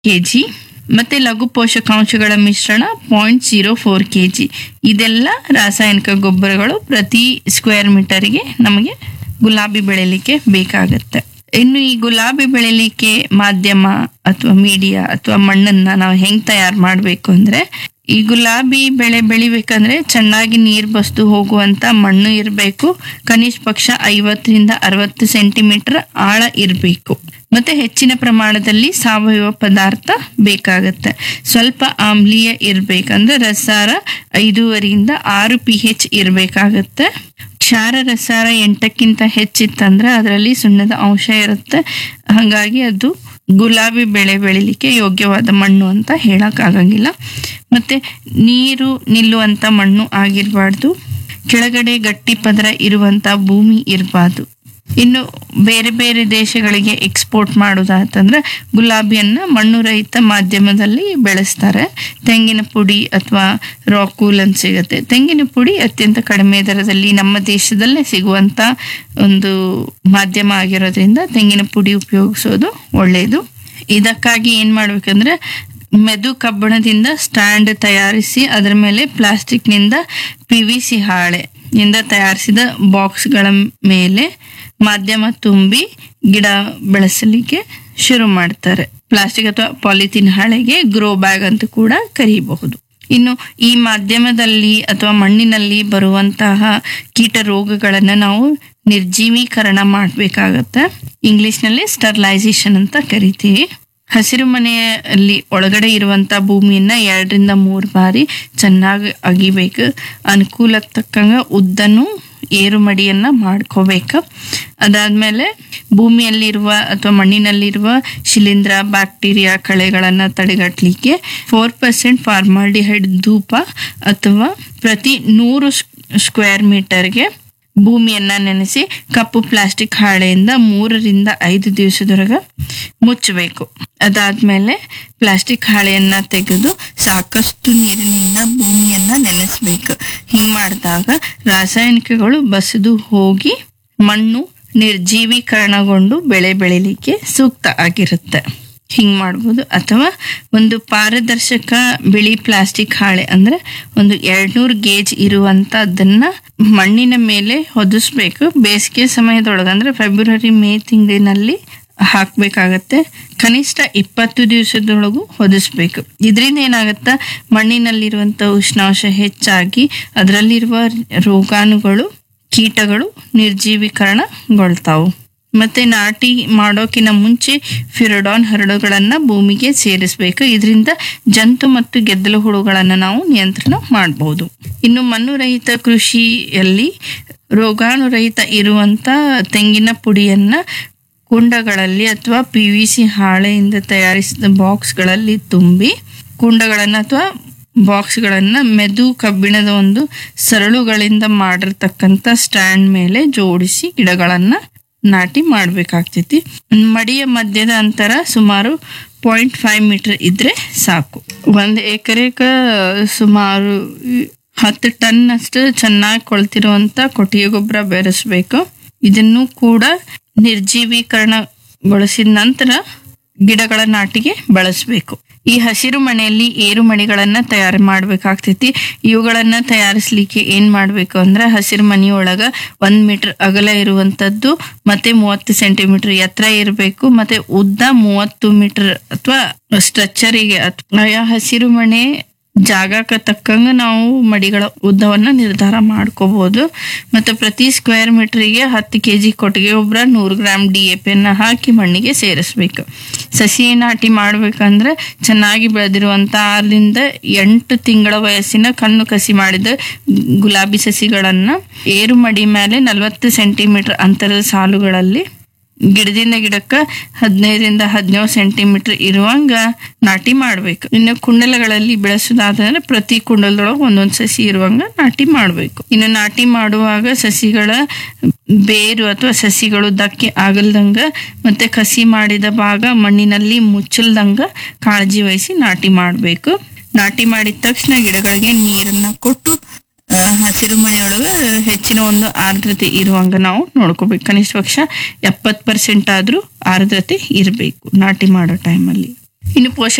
K G ಮತ್ತು ಲಘು ಪೋಷಕಾಂಶಗಳ ಮಿಶ್ರಣ point zero four K G ಇದೆಲ್ಲ ರಾಸಾಯನಿಕ ಗೊಬ್ಬರಗಳು ಪ್ರತಿ ಸ್ಕ್ವೇರ್ ಮೀಟರ್ಗೆ ನಮಗೆ ಗುಲಾಬಿ ಬೆಳೆಯಲಿಕ್ಕೆ ಬೇಕಾಗತ್ತೆ ಇನ್ನು ಈ ಗುಲಾಬಿ ಬೆಳೆಯಲಿಕ್ಕೆ ಮಾಧ್ಯಮ ಅಥವಾ ಮೀಡಿಯಾ ಅಥವಾ ಮಣ್ಣನ್ನ ನಾವು ಹೆಂಗ್ ತಯಾರು ಮಾಡಬೇಕು ಅಂದ್ರೆ ಈ ಗುಲಾಬಿ ಬೆಳೆ ಬೆಳಿಬೇಕಂದ್ರೆ ಚೆನ್ನಾಗಿ ನೀರು ಬಸ್ದು ಹೋಗುವಂತ ಮಣ್ಣು ಇರಬೇಕು ಕನಿಷ್ಠ ಪಕ್ಷ ಐವತ್ತರಿಂದ ಅರವತ್ತು ಸೆಂಟಿಮೀಟರ್ ಆಳ ಇರಬೇಕು ಮತ್ತೆ ಹೆಚ್ಚಿನ ಪ್ರಮಾಣದಲ್ಲಿ ಸಾವಯವ ಪದಾರ್ಥ ಬೇಕಾಗತ್ತೆ ಸ್ವಲ್ಪ ಆಮ್ಲೀಯ ಇರ್ಬೇಕಂದ್ರೆ ರಸಾರ ಐದೂವರೆಯಿಂದ ಆರು ಪಿ ಹೆಚ್ ಇರಬೇಕಾಗತ್ತೆ ಕ್ಷಾರ ರಸಾರ ಎಂಟಕ್ಕಿಂತ ಹೆಚ್ಚಿತ್ತಂದ್ರೆ ಅದರಲ್ಲಿ ಸುಣ್ಣದ ಅಂಶ ಇರುತ್ತೆ ಹಾಗಾಗಿ ಅದು ಗುಲಾಬಿ ಬೆಳೆ ಬೆಳಿಲಿಕ್ಕೆ ಯೋಗ್ಯವಾದ ಮಣ್ಣು ಅಂತ ಹೇಳಕ್ ಆಗಂಗಿಲ್ಲ ಮತ್ತೆ ನೀರು ನಿಲ್ಲುವಂತ ಮಣ್ಣು ಆಗಿರಬಾರ್ದು ಕೆಳಗಡೆ ಗಟ್ಟಿ ಪದರ ಇರುವಂತ ಭೂಮಿ ಇರಬಾರ್ದು ಇನ್ನು ಬೇರೆ ಬೇರೆ ದೇಶಗಳಿಗೆ ಎಕ್ಸ್ಪೋರ್ಟ್ ಮಾಡೋದಾತಂದ್ರೆ ಗುಲಾಬಿಯನ್ನ ಮಣ್ಣು ರಹಿತ ಮಾಧ್ಯಮದಲ್ಲಿ ಬೆಳೆಸ್ತಾರೆ ತೆಂಗಿನ ಪುಡಿ ಅಥವಾ ರಾಕೂಲ್ ಅಂತ ಸಿಗುತ್ತೆ ತೆಂಗಿನ ಪುಡಿ ಅತ್ಯಂತ ಕಡಿಮೆ ದರದಲ್ಲಿ ನಮ್ಮ ದೇಶದಲ್ಲೇ ಸಿಗುವಂತ ಒಂದು ಮಾಧ್ಯಮ ಆಗಿರೋದ್ರಿಂದ ತೆಂಗಿನ ಪುಡಿ ಉಪಯೋಗಿಸೋದು ಒಳ್ಳೆಯದು ಇದಕ್ಕಾಗಿ ಏನ್ ಮಾಡ್ಬೇಕಂದ್ರೆ ಮೆದು ಕಬ್ಬಣದಿಂದ ಸ್ಟ್ಯಾಂಡ್ ತಯಾರಿಸಿ ಅದರ ಮೇಲೆ ಪ್ಲಾಸ್ಟಿಕ್ನಿಂದ ಪಿ ವಿ ಸಿ ಹಾಳೆ ಇಂದ ತಯಾರಿಸಿದ ಬಾಕ್ಸ್ಗಳ ಮೇಲೆ ಮಾಧ್ಯಮ ತುಂಬಿ ಗಿಡ ಬೆಳೆಸಲಿಕ್ಕೆ ಶುರು ಮಾಡ್ತಾರೆ ಪ್ಲಾಸ್ಟಿಕ್ ಅಥವಾ ಪಾಲಿಥಿನ್ ಹಾಳೆಗೆ ಗ್ರೋ ಬ್ಯಾಗ್ ಅಂತ ಕೂಡ ಕರೀಬಹುದು ಇನ್ನು ಈ ಮಾಧ್ಯಮದಲ್ಲಿ ಅಥವಾ ಮಣ್ಣಿನಲ್ಲಿ ಬರುವಂತಹ ಕೀಟ ರೋಗಗಳನ್ನ ನಾವು ನಿರ್ಜೀವೀಕರಣ ಮಾಡಬೇಕಾಗತ್ತೆ ಇಂಗ್ಲಿಷ್ನಲ್ಲಿ ಸ್ಟರ್ಲೈಸೇಷನ್ ಅಂತ ಕರಿತೀವಿ ಹಸಿರು ಮನೆಯಲ್ಲಿ ಒಳಗಡೆ ಇರುವಂತ ಭೂಮಿಯನ್ನ ಎರಡರಿಂದ ಮೂರು ಬಾರಿ ಚೆನ್ನಾಗಿ ಅಗಿಬೇಕು ಅನುಕೂಲಕ್ಕೆ ತಕ್ಕಂಗ ಉದ್ದನು ಏರು ಮಡಿಯನ್ನ ಮಾಡ್ಕೋಬೇಕು ಅದಾದ್ಮೇಲೆ ಭೂಮಿಯಲ್ಲಿರುವ ಅಥವಾ ಮಣ್ಣಿನಲ್ಲಿರುವ ಶಿಲೀಂಧ್ರ ಬ್ಯಾಕ್ಟೀರಿಯಾ ಕಳೆಗಳನ್ನ ತಡೆಗಟ್ಟಲಿಕ್ಕೆ ಫೋರ್ ಪರ್ಸೆಂಟ್ ಫಾರ್ಮಾಲ್ಡಿಹೈಡ್ ಧೂಪ ಅಥವಾ ಪ್ರತಿ ನೂರು ಸ್ಕ್ವೇರ್ ಮೀಟರ್ಗೆ ಭೂಮಿಯನ್ನ ನೆನೆಸಿ ಕಪ್ಪು ಪ್ಲಾಸ್ಟಿಕ್ ಹಾಳೆಯಿಂದ ಮೂರರಿಂದ ಐದು ದಿವಸದೊಳಗ ಮುಚ್ಚಬೇಕು ಅದಾದ್ಮೇಲೆ ಪ್ಲಾಸ್ಟಿಕ್ ಹಾಳೆಯನ್ನ ತೆಗೆದು ಸಾಕಷ್ಟು ನೀರಿನಿಂದ ಭೂಮಿಯನ್ನ ನೆನೆಸ್ಬೇಕು ಹಿಂಗ್ ಮಾಡಿದಾಗ ರಾಸಾಯನಿಕಗಳು ಬಸಿದು ಹೋಗಿ ಮಣ್ಣು ನಿರ್ಜೀವೀಕರಣಗೊಂಡು ಬೆಳೆ ಬೆಳಿಲಿಕ್ಕೆ ಸೂಕ್ತ ಆಗಿರುತ್ತೆ ಹಿಂಗ್ ಮಾಡ್ಬೋದು ಅಥವಾ ಒಂದು ಪಾರದರ್ಶಕ ಬಿಳಿ ಪ್ಲಾಸ್ಟಿಕ್ ಹಾಳೆ ಅಂದ್ರೆ ಒಂದು ಎರಡ್ನೂರು ಗೇಜ್ ಇರುವಂತದನ್ನ ಮಣ್ಣಿನ ಮೇಲೆ ಹೊದಿಸ್ಬೇಕು ಬೇಸಿಗೆ ಸಮಯದೊಳಗೆ ಅಂದ್ರೆ ಫೆಬ್ರವರಿ ಮೇ ತಿಂಗಳಿನಲ್ಲಿ ಹಾಕ್ಬೇಕಾಗತ್ತೆ ಕನಿಷ್ಠ ಇಪ್ಪತ್ತು ದಿವಸದೊಳಗೂ ಹೊದಿಸ್ಬೇಕು ಇದರಿಂದ ಏನಾಗತ್ತ ಮಣ್ಣಿನಲ್ಲಿರುವಂತ ಉಷ್ಣಾಂಶ ಹೆಚ್ಚಾಗಿ ಅದರಲ್ಲಿರುವ ರೋಗಾಣುಗಳು ಕೀಟಗಳು ನಿರ್ಜೀವೀಕರಣಗೊಳ್ತಾವು ಮತ್ತೆ ನಾಟಿ ಮಾಡೋಕಿನ ಮುಂಚೆ ಫಿರಡಾನ್ ಹರಳುಗಳನ್ನ ಭೂಮಿಗೆ ಸೇರಿಸಬೇಕು ಇದರಿಂದ ಜಂತು ಮತ್ತು ಗೆದ್ದಲು ಹುಳುಗಳನ್ನ ನಾವು ನಿಯಂತ್ರಣ ಮಾಡಬಹುದು ಇನ್ನು ಮಣ್ಣು ರಹಿತ ಕೃಷಿಯಲ್ಲಿ ರೋಗಾಣು ರಹಿತ ಇರುವಂತ ತೆಂಗಿನ ಪುಡಿಯನ್ನ ಕುಂಡಗಳಲ್ಲಿ ಅಥವಾ ಪಿ ವಿ ಸಿ ಹಾಳೆಯಿಂದ ತಯಾರಿಸಿದ ಬಾಕ್ಸ್ಗಳಲ್ಲಿ ತುಂಬಿ ಕುಂಡಗಳನ್ನ ಅಥವಾ ಬಾಕ್ಸ್ಗಳನ್ನ ಮೆದು ಕಬ್ಬಿಣದ ಒಂದು ಸರಳುಗಳಿಂದ ಮಾಡಿರ್ತಕ್ಕಂಥ ಸ್ಟ್ಯಾಂಡ್ ಮೇಲೆ ಜೋಡಿಸಿ ಗಿಡಗಳನ್ನ ನಾಟಿ ಮಾಡ್ಬೇಕಾಗ್ತೈತಿ ಮಡಿಯ ಮಧ್ಯದ ಅಂತರ ಸುಮಾರು ಪಾಯಿಂಟ್ ಫೈವ್ ಮೀಟರ್ ಇದ್ರೆ ಸಾಕು ಒಂದ್ ಎಕರೆಕ ಸುಮಾರು ಹತ್ತು ಟನ್ ಅಷ್ಟು ಚೆನ್ನಾಗಿ ಕೊಳ್ತಿರುವಂತ ಕೊಟ್ಟಿಗೆ ಗೊಬ್ಬರ ಬೆರೆಸ್ಬೇಕು ಇದನ್ನು ಕೂಡ ನಿರ್ಜೀವೀಕರಣಗೊಳಿಸಿದ ನಂತರ ಗಿಡಗಳ ನಾಟಿಗೆ ಬಳಸಬೇಕು ಈ ಹಸಿರು ಮನೆಯಲ್ಲಿ ಏರು ಮಣಿಗಳನ್ನ ತಯಾರು ಮಾಡ್ಬೇಕಾಗ್ತೈತಿ ಇವುಗಳನ್ನ ತಯಾರಿಸ್ಲಿಕ್ಕೆ ಏನ್ ಮಾಡ್ಬೇಕು ಅಂದ್ರೆ ಹಸಿರು ಮನೆಯೊಳಗ ಒಂದ್ ಮೀಟರ್ ಅಗಲ ಇರುವಂತದ್ದು ಮತ್ತೆ ಮೂವತ್ತು ಸೆಂಟಿಮೀಟರ್ ಎತ್ತರ ಇರಬೇಕು ಮತ್ತೆ ಉದ್ದ ಮೂವತ್ತು ಮೀಟರ್ ಅಥವಾ ಸ್ಟ್ರಕ್ಚರಿಗೆ ಆಯಾ ಹಸಿರು ಮನೆ ಜಾಗಕ್ಕೆ ತಕ್ಕಂಗ ನಾವು ಮಡಿಗಳ ಉದ್ದವನ್ನ ನಿರ್ಧಾರ ಮಾಡ್ಕೋಬಹುದು ಮತ್ತು ಪ್ರತಿ ಸ್ಕ್ವೇರ್ ಮೀಟರ್ಗೆ ಹತ್ತು ಕೆ ಜಿ ಕೊಟ್ಟಿಗೆ ಗೊಬ್ಬರ ನೂರು ಗ್ರಾಮ್ ಡಿ ಎ ಪಿಯನ್ನ ಹಾಕಿ ಮಣ್ಣಿಗೆ ಸೇರಿಸ್ಬೇಕು ಸಸಿ ನಾಟಿ ಮಾಡ್ಬೇಕಂದ್ರೆ ಚೆನ್ನಾಗಿ ಬೆಳೆದಿರುವಂತ ಆರರಿಂದ ಎಂಟು ತಿಂಗಳ ವಯಸ್ಸಿನ ಕಣ್ಣು ಕಸಿ ಮಾಡಿದ ಗುಲಾಬಿ ಸಸಿಗಳನ್ನ ಏರು ಮಡಿ ಮೇಲೆ ನಲವತ್ತು ಸೆಂಟಿಮೀಟರ್ ಅಂತರದ ಸಾಲುಗಳಲ್ಲಿ ಗಿಡದಿಂದ ಗಿಡಕ್ಕ ಹದಿನೈದರಿಂದ ಹದಿನೇಳು ಸೆಂಟಿಮೀಟರ್ ಇರುವಂಗ ನಾಟಿ ಮಾಡ್ಬೇಕು ಇನ್ನು ಕುಂಡಲಗಳಲ್ಲಿ ಬೆಳೆಸೋದಾದ್ರೆ ಪ್ರತಿ ಕುಂಡಲದೊಳಗೆ ಒಂದೊಂದು ಸಸಿ ಇರುವಂಗ ನಾಟಿ ಮಾಡ್ಬೇಕು ಇನ್ನು ನಾಟಿ ಮಾಡುವಾಗ ಸಸಿಗಳ ಬೇರು ಅಥವಾ ಸಸಿಗಳು ಧಕ್ಕೆ ಆಗಲ್ದಂಗ ಮತ್ತೆ ಕಸಿ ಮಾಡಿದ ಭಾಗ ಮಣ್ಣಿನಲ್ಲಿ ಮುಚ್ಚಲ್ದಂಗ ಕಾಳಜಿ ವಹಿಸಿ ನಾಟಿ ಮಾಡ್ಬೇಕು ನಾಟಿ ಮಾಡಿದ ತಕ್ಷಣ ಗಿಡಗಳಿಗೆ ನೀರನ್ನ ಕೊಟ್ಟು ಆ, ಹಸಿರು ಮನೆಯೊಳಗೆ ಹೆಚ್ಚಿನ ಒಂದು ಆರ್ದ್ರತೆ ಇರುವಂಗ ನಾವು ನೋಡ್ಕೋಬೇಕು ಕನಿಷ್ಠ ಪಕ್ಷ ಎಪ್ಪತ್ ಪರ್ಸೆಂಟ್ ಆದ್ರೂ ಆರ್ದ್ರತೆ ಇರಬೇಕು ನಾಟಿ ಮಾಡೋ ಟೈಮಲ್ಲಿ ಇನ್ನು ಪೋಷಕ